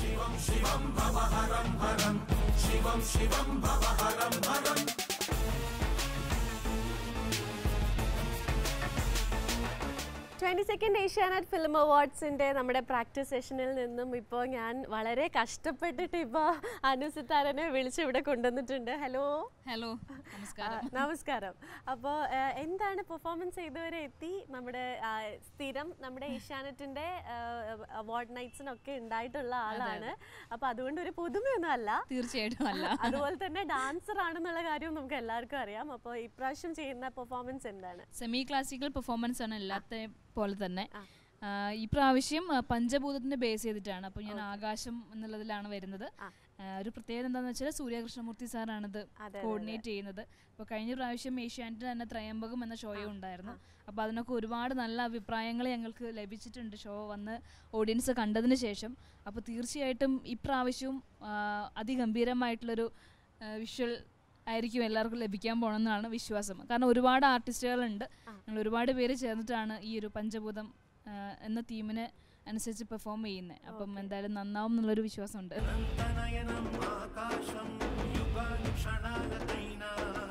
twenty second Asianet film അവാർഡ്സിൻ്റെ നമ്മുടെ practice സെഷനിൽ നിന്നും ഇപ്പോൾ ഞാൻ വളരെ കഷ്ടപ്പെട്ടിട്ട് ഇപ്പോൾ അനുസിത്താരനെ വിളിച്ച് ഇവിടെ കൊണ്ടുവന്നിട്ടുണ്ട് ഹലോ ഹലോ നമസ്കാരം നമസ്കാരം അപ്പോൾ എന്താണ് പെർഫോമൻസ് ഇതുവരെ എത്തി നമ്മുടെ ആ, സ്ഥിരം നമ്മുടെ ഏഷ്യാനെറ്റിൻ്റെ അവാർഡ് നൈറ്റ്സിനൊക്കെ ഉണ്ടായിട്ടുള്ള ആളാണ് അപ്പോൾ അതുകൊണ്ട് ഒരു പുതുമയൊന്നും അല്ല തീർച്ചയായിട്ടും അല്ല അതുപോലെ തന്നെ ഡാൻസർ ആണെന്നുള്ള കാര്യം നമുക്ക് എല്ലാവർക്കും അറിയാം അപ്പോൾ ഇപ്രാവശ്യം ചെയ്യുന്ന പെർഫോമൻസ് എന്താണ് സെമി ക്ലാസിക്കൽ പെർഫോമൻസ് ആണ് എല്ലാത്തെ പോലെ തന്നെ ആ, ഈ പ്രാവശ്യം ആ, പഞ്ചഭൂതത്തിനെ ബേസ് ചെയ്തിട്ടാണ് അപ്പോൾ ഞാൻ ആകാശം എന്നുള്ളതിലാണ് വരുന്നത് ആ, ഒരു പ്രത്യേകത എന്താണെന്ന് വെച്ചാൽ സൂര്യകൃഷ്ണമൂർത്തി സാറാണിത് അതെ, കോർഡിനേറ്റ് ചെയ്യുന്നത് അപ്പോൾ കഴിഞ്ഞ പ്രാവശ്യം ഏഷ്യാനെറ്റിൽ തന്നെ ത്രയംബകം എന്ന ഷോയും ഉണ്ടായിരുന്നു അപ്പോൾ അതിനൊക്കെ ഒരുപാട് നല്ല അഭിപ്രായങ്ങൾ ഞങ്ങൾക്ക് ലഭിച്ചിട്ടുണ്ട് ഷോ വന്ന് ഓഡിയൻസ് കണ്ടതിന് ശേഷം അപ്പോൾ തീർച്ചയായിട്ടും ഇപ്രാവശ്യവും ആ, അതിഗംഭീരമായിട്ടുള്ളൊരു വിഷ്വൽ ആയിരിക്കും എല്ലാവർക്കും ലഭിക്കാൻ പോകണമെന്നാണ് വിശ്വാസം കാരണം ഒരുപാട് ആർട്ടിസ്റ്റുകളുണ്ട് ഞങ്ങൾ ഒരുപാട് പേര് ചേർന്നിട്ടാണ് ഈ ഒരു പഞ്ചഭൂതം ആ, എന്ന തീമിന് അനുസരിച്ച് പെർഫോം ചെയ്യുന്നത് അപ്പം എന്തായാലും നന്നാവും എന്നുള്ളൊരു വിശ്വാസമുണ്ട് నయనం ఆకాశం యుగాలు క్షణాలకైనా